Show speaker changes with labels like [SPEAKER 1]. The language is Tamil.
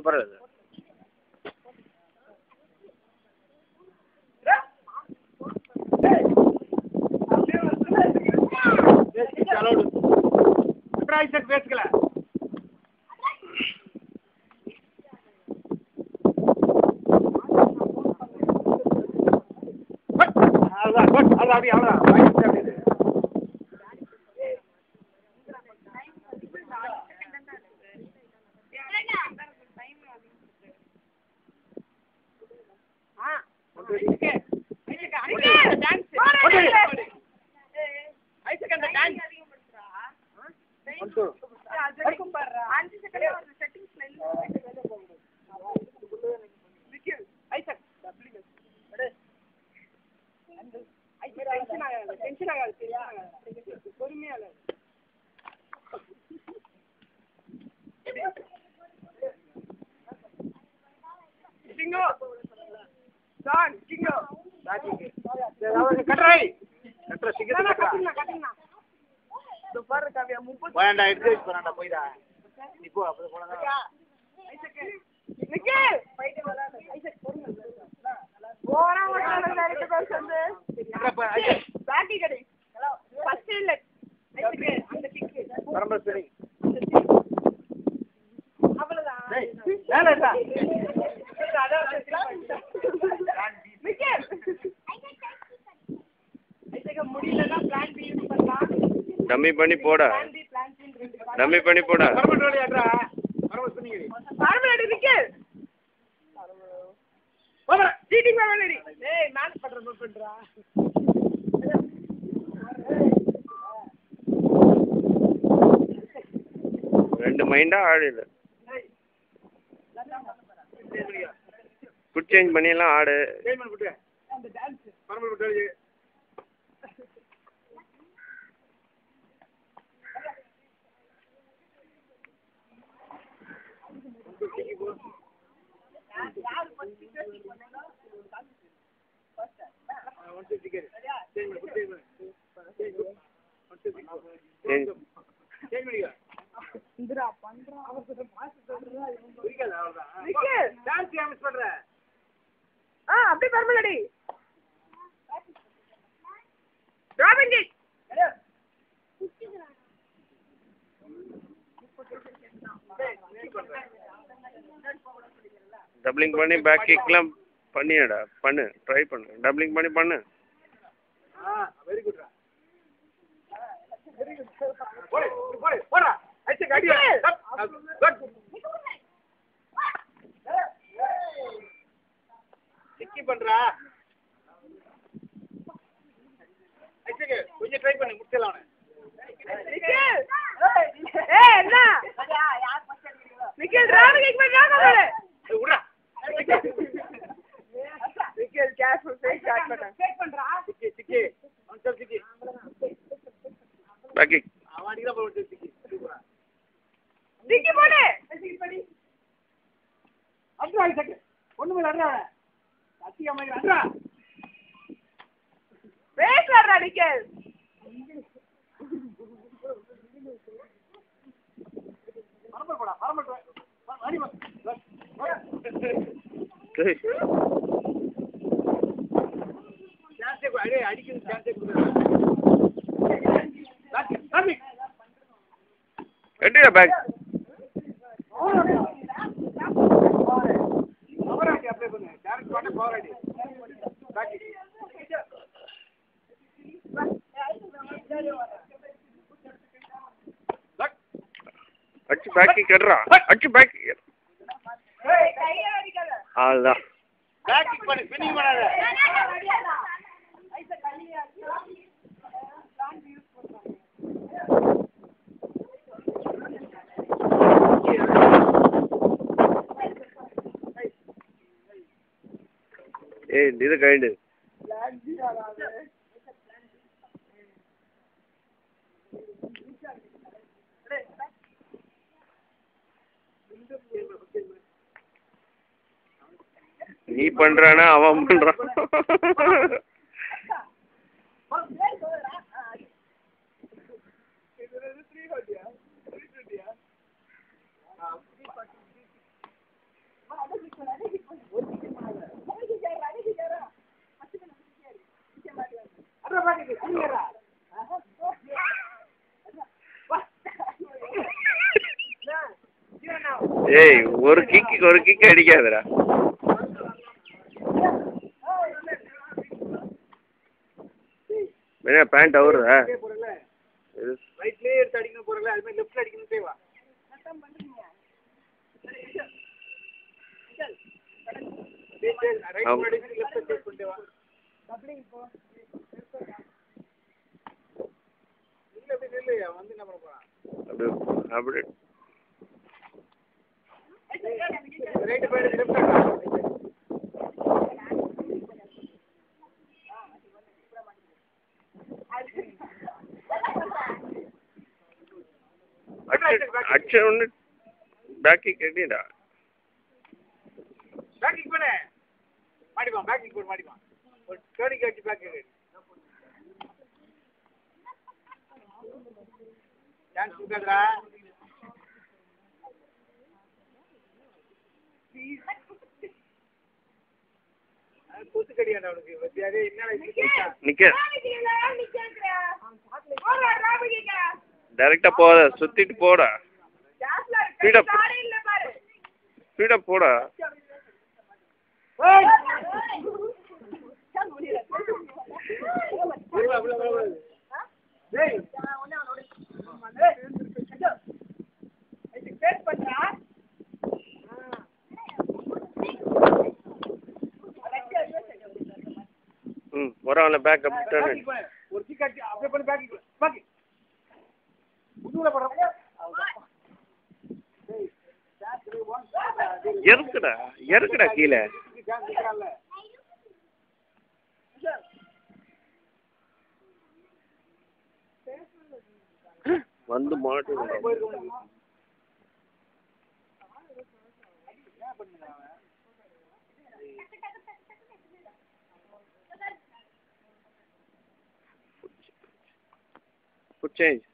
[SPEAKER 1] பரவாயில்ல
[SPEAKER 2] பேசுக்கல அவ்வளோதான் குட் அவ்வளோ அப்படியே அவ்வளோதான் வாய்ப்பு அப்படியே கட்டுரை கட்டுரை சீக்கிரம் கட்டுறா வேண்டாம் எடுத்து வேண்டாம் போய்டா நீ போ அப்புறம் போனா பரம்பரை சரி வேலை இருக்கா
[SPEAKER 1] டம்மி பண்ணி போட டம்மி பண்ணி போட
[SPEAKER 2] பரம்பரை வேலையாடுறா பரம்பரை சொன்னீங்க
[SPEAKER 1] ரெண்டு மைண்டா ஆடு இல்லை ஃபுட் சேஞ்ச் பண்ணியெல்லாம் ஆடு
[SPEAKER 2] ஜெயமன் விட்டு பரம்பரை விட்டு எழுதி
[SPEAKER 1] சேஞ்ச்
[SPEAKER 3] ஆ அப்படியே பரமலடி ராபின் கிக்
[SPEAKER 1] டப்ளிங் பண்ணி பேக் கிக்லாம் பண்ணியாடா பண்ணு ட்ரை பண்ணு டப்ளிங் பண்ணி பண்ணு
[SPEAKER 2] வெரி குட் போடு போடு போடா அடிச்சு கடியா குட் சிக்கி பண்றா அடிச்சுக்கு கொஞ்சம் ட்ரை பண்ணு முடிச்சலாம்
[SPEAKER 3] நிக்கில் ஏய் என்ன நிக்கில் ராபின் கிக் பண்ணி ராகவலே
[SPEAKER 2] விட்றா
[SPEAKER 3] நிக்கில் கேர்ஃபுல் ஃபேஸ் ஸ்டார்ட் பண்ணு
[SPEAKER 2] சிக்கி சிக்கி அவன் சிக்கி
[SPEAKER 1] பேக் கிக்
[SPEAKER 2] அவன் அடிக்கிறா போட்டு சிக்கி சூப்பரா
[SPEAKER 3] நிக்கி போடு
[SPEAKER 2] அட்ரா ஐசக் ஒண்ணுமே அட்ரா அத்தி அம்மா அட்ரா
[SPEAKER 3] ஃபேஸ் வர்றா நிக்கில்
[SPEAKER 2] பரம்பல் போடா பரம்பல் அடி
[SPEAKER 1] டேய்,
[SPEAKER 2] சான்ஸே அடி அடிக்கிறது சான்ஸே கொடுக்குறேன் சாமி
[SPEAKER 1] எடுடா பேக்
[SPEAKER 2] பவர் ஆடி அப்ளை பண்ணு டேரக்ட் பண்ண பவர் ஆடி பாக்கி
[SPEAKER 1] அடிச்சு பேக் கிக் எடுறா அடிச்சு பேக் கிக் அதுதான்
[SPEAKER 2] பேக் கிக் பண்ணு ஸ்பின்னிங் பண்ணாத
[SPEAKER 1] ஏய் இது கைண்டு நீ பண்றானா அவன் பண்றான் ஏய் ஒரு கிக்கு ஒரு கிக் அடிக்காதடா என்ன பேண்ட் அவருதா
[SPEAKER 2] போறல
[SPEAKER 1] இது
[SPEAKER 2] ரைட்லயே எடுத்து அடிக்கணும் போறல அது மாதிரி லெஃப்ட்ல அடிக்கணும் தேவா ரைட்
[SPEAKER 1] ஆமா.
[SPEAKER 2] அடிக்கணும் லெஃப்ட் சேஸ் பண்ணிட்டு வா இல்ல அப்படி நில்லு வந்து என்ன பண்ண போறான்
[SPEAKER 1] அப்படி அப்படி
[SPEAKER 2] ரைட் போயிடு லெஃப்ட்
[SPEAKER 1] அடிச்ச அடிச்ச ஒன்று பேக் கிக் அடிடா
[SPEAKER 2] பேக் கிக் பண்ணு மாடிப்பான் பேக் கிக் போடு மாடிப்பான் ஒரு டர்னிங் அடிச்சு பேக் கிக் டான்ஸ் கொடுக்காதடா கொத்து கடியாண்டா அவனுக்கு பத்தியாரு என்னடா இப்படி போயிட்டா?
[SPEAKER 1] நிக்க
[SPEAKER 3] போடா ராபிகா
[SPEAKER 1] டைரக்டா போத சுத்திட்டு போடா
[SPEAKER 3] கேஸ்ல
[SPEAKER 1] Speed up.
[SPEAKER 3] இருக்கு காடி இல்ல பாரு
[SPEAKER 1] ஸ்பீடா போடா
[SPEAKER 2] ஏய்! உள்ள, உள்ள, உள்ள, உள்ள. ஏய்!
[SPEAKER 1] ம் வரவன back up
[SPEAKER 2] back
[SPEAKER 1] turn
[SPEAKER 2] kick பண்ணு. ஒரு கிக் அடிச்சு அப்படியே பண்ணு பேக் கிக் பேக் கிக் உள்ள போடுற
[SPEAKER 1] எருக்குடா எருக்குடா கீழே
[SPEAKER 2] ஜான் நிக்கறான்ல
[SPEAKER 1] வந்து மாட்டு
[SPEAKER 2] போயிருக்கு உனக்கு
[SPEAKER 1] Good change.